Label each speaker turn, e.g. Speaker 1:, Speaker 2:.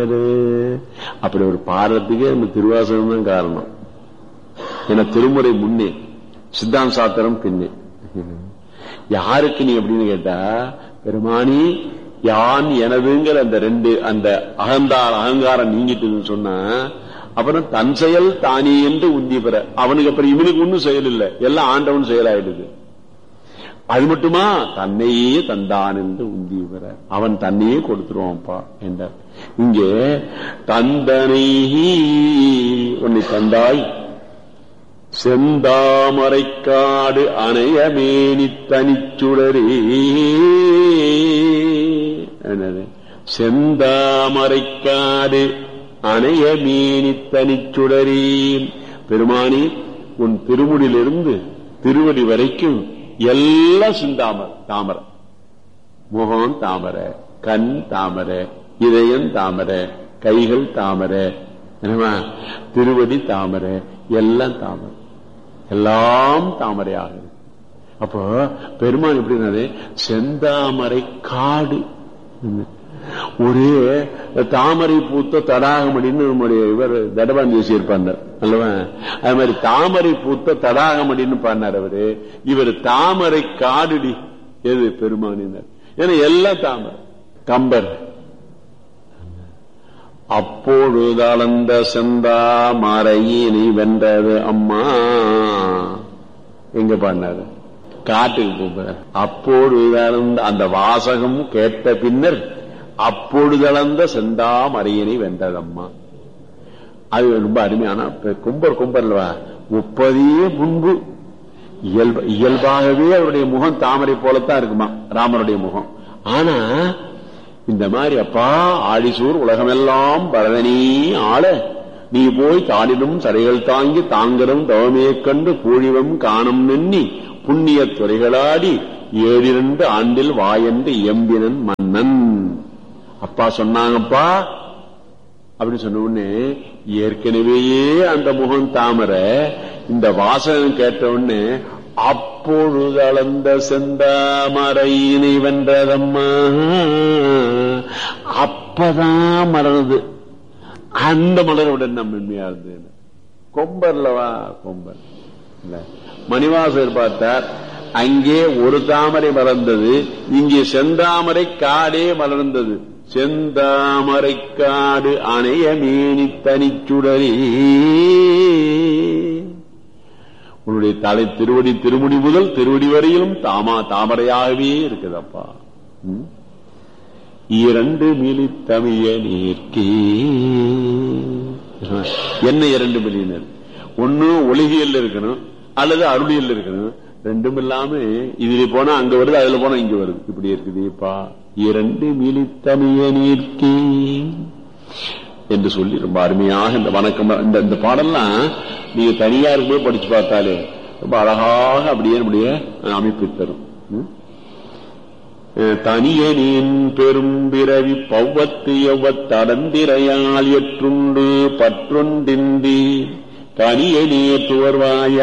Speaker 1: அப்படி ஒரு பாடுறதுக்கே நம்ம திருவாசகம் தான் காரணம் ஏன்னா திருமுறை முன்னே சித்தாந்த சாத்திரம் பின்னே யாருக்கு நீ அப்படின்னு கேட்டா பெருமானி யான் எனதுங்கிற அந்த ரெண்டு அந்த அகந்தார் அகங்காரம் நீங்கிட்டுன்னு சொன்னா அப்புறம் தன் செயல் தானே என்று உந்தி பெற அவனுக்கு அப்புறம் இவனுக்கு ஒன்னும் செயல் இல்லை எல்லாம் ஆண்டவன் செயலாயிடுது அது மட்டுமா தன்னையே தந்தான் என்று உந்தி பெற அவன் தன்னையே கொடுத்துருவான்ப்பா என்றார் இங்கே தந்தனை உன்னை தந்தாய் செந்தாமரைக்காடு அணையமேனி தனிச்சுடரே என்னது செந்தாமரைக்காடு அணையமேனி தனிச்சுடரே பெருமானி உன் திருமுடியிலிருந்து திருவடி வரைக்கும் எல்லாம் சிந்தாமர் தாமரை முகம் தாமரை கண் தாமரை இதயம் தாமரை கைகள் தாமரை என்னமா திருவடி தாமரை எல்லாம் தாமரை எல்லாம் தாமரையாக அப்போ பெருமான் எப்படின்னாரு செந்தாமரை காடு ஒரே தாமரை பூத்த தடாகமடின்னு நம்முடைய இவர் தடபான் பேசியிருப்பார் அல்லவா அது மாதிரி தாமரை பூத்த தடாகமடின்னு பாடினார் அவரு இவர் தாமரை காடுடி எது பெருமானினர் ஏன்னா எல்லாம் தாமரை கம்பர் அப்பொழுது அளந்த செந்தா மறையினை வென்றது அம்மா எங்க பாடினாரு காட்டுக்கு போகிறார் அப்பொழுது அளந்த அந்த வாசகம் கேட்ட பின்னர் அப்பொழுதளந்த செந்தாம் அரியணை வென்றதம்மா அது ரொம்ப அருமையான கும்பர் கும்பர்லவா முப்பதே முன்பு இயல்பு இயல்பாகவே அவருடைய முகம் தாமரை போலத்தான் இருக்குமா ராமருடைய முகம் ஆனா இந்த மாதிரி அப்பா ஆழிசூர் உலகமெல்லாம் பரதனே ஆள நீ போய் தாளிலும் சரைகள் தாங்கி தாங்கரும் தவமே கண்டு பூழிவம் காணம் நெண்ணி புண்ணிய துறைகளாடி ஏழிரண்டு ஆண்டில் வாயென்று எம்பினன் மன்னன் அப்பா சொன்னாங்கப்பா அப்படின்னு சொன்ன உடனே ஏற்கனவேயே அந்த முகம் தாமர இந்த வாசகம் கேட்ட உடனே அப்பொழுது அளந்த செந்தாமரையினை வென்றதம்மா அப்பதான் மலருது அந்த மலருடன் நம்ம மென்மையா இருந்தது கொம்பர்லவா கொம்பர் மணிவாசர் பார்த்தார் அங்கே ஒரு தாமரை மலர்ந்தது இங்கே செந்தாமரை காடே மலர்ந்தது செந்தாமரை காடு அணைய மேனி தனிச்சுடரே உன்னுடைய தலை திருவடி திருமுடி முதல் திருவடி வரையிலும் தாமா தாமரையாகவே இருக்குதப்பா இரண்டு மிலி தமிழ நீர்க்கே என்ன இரண்டு மில்லியனர் ஒன்னு ஒளிகியல் இருக்கணும் அல்லது அருளியல் இருக்கணும் ரெண்டும் இல்லாம இதுல போனா அங்க வருது அதுல போனா இங்க வருது இப்படி இருக்குதுப்பா இரண்டு மிலி தமிழ நீர்க்கே என்று சொல்லி ரொம்ப அருமையாக இந்த வணக்கம் இந்த இந்த பாடல்லாம் நீங்க தனியா இருக்கும்போது படிச்சு பார்த்தாலே ரொம்ப அழகாக அப்படியே நம்முடைய அமைப்பு தரும் தனியனின் பெரும் பிறவி பௌவத்து எவ்வத்தடந்திரையால் எற்றுண்டு பற்றொன்றின்றி தனியனே துவர்வாய